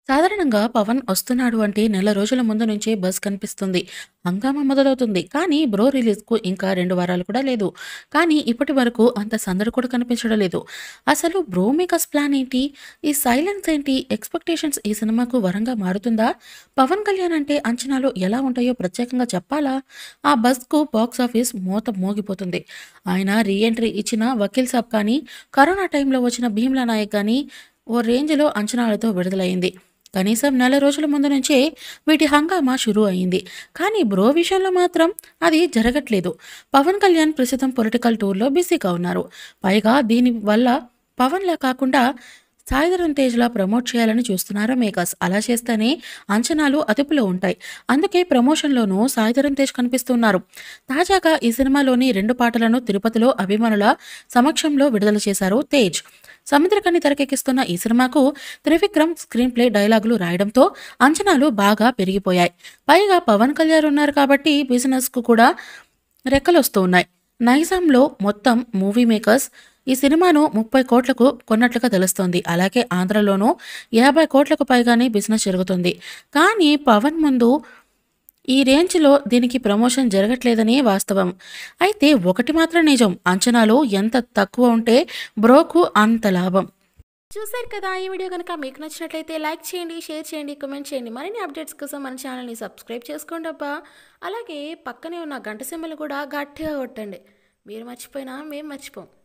సాధారణంగా పవన్ వస్తున్నాడు అంటే నెల రోజుల ముందు నుంచే బజ్ కనిపిస్తుంది. హంగామా మొదలవుతుంది. కానీ 'బ్రో' రిలీజ్‌కు ఇంకా 2 వారాలు కూడా లేదు. కానీ ఇప్పటి వరకు అంత సందడి కూడా కనిపించడం లేదు. అసలు 'బ్రో' మేకర్స్ ప్లాన్ ఏంటి? ఈ సైలెన్స్ ఏంటి? ఎక్స్‌పెక్టేషన్స్ ఈ సినిమాకు వరంగా మారుతుందా? పవన్ కళ్యాణ్ అంటే అంచనాలు ఎలా ఉంటాయో ప్రత్యేకంగా చెప్పాలా? ఆ బజ్‌కు బాక్సాఫీస్ మోత మోగిపోతుంది. ఆయన రీ ఎంట్రీ ఇచ్చిన 'వకీల్ సాబ్' కానీ, కరోనా టైంలో వచ్చిన 'భీమ్లా నాయక్' కానీ ఓ రేంజ్‌లో అంచనాలతో విడుదలైంది. కనీసం నెల రోజుల ముందు నుంచే వీటి హంగామా షురూ అయింది. కానీ 'బ్రో' విషయంలో మాత్రం అది జరగట్లేదు. పవన్ కళ్యాణ్ ప్రస్తుతం పొలిటికల్ టూర్‌లో బిజీగా ఉన్నారు. పైగా దీని వల్ల పవన్‌లా కాకుండా సాయిధరమ్ తేజ్‌లా ప్రమోట్ చేయాలని చూస్తున్నారు మేకర్స్. అలా చేస్తేనే అంచనాలు అదుపులో ఉంటాయి. అందుకే ప్రమోషన్‌లోనూ సాయిధరమ్ తేజ్ కనిపిస్తున్నారు. తాజాగా ఈ సినిమాలోని 2 పాటలను తిరుపతిలో అభిమానుల సమక్షంలో విడుదల చేశారు తేజ్. సముద్రకని తెరకెక్కిస్తున్న ఈ సినిమాకు త్రివిక్రమ్ స్క్రీన్ ప్లే, డైలాగులు రాయడంతో అంచనాలు బాగా పెరిగిపోయాయి. పైగా పవన్ కళ్యాణ్ ఉన్నారు కాబట్టి బిజినెస్‌కు కూడా రెక్కలొస్తూ ఉన్నాయి. నైజాంలో మొత్తం మూవీ మేకర్స్ ఈ సినిమాను 30 కోట్లకు కొన్నట్లుగా తెలుస్తోంది. అలాగే ఆంధ్రలోనూ 50 కోట్లకు పైగానే బిజినెస్ జరుగుతుంది. కానీ పవన్ ముందు ఈ రేంజ్‌లో దీనికి ప్రమోషన్ జరగట్లేదనే వాస్తవం. అయితే ఒకటి మాత్రం నిజం అంచనాలు ఎంత తక్కువ ఉంటే 'బ్రో'కు అంత లాభం. చూశారు కదా ఈ వీడియో కనుక మీకు నచ్చినట్లయితే లైక్ చేయండి, షేర్ చేయండి, కామెంట్ చేయండి. మరిన్ని అప్డేట్స్ కోసం మన ఛానల్‌ని సబ్స్క్రైబ్ చేసుకోండి అబ్బా. అలాగే పక్కనే ఉన్న గంట సింబల్ కూడా గట్టిగా కొట్టండి. మీరు మర్చిపోయినా మేము మర్చిపోం.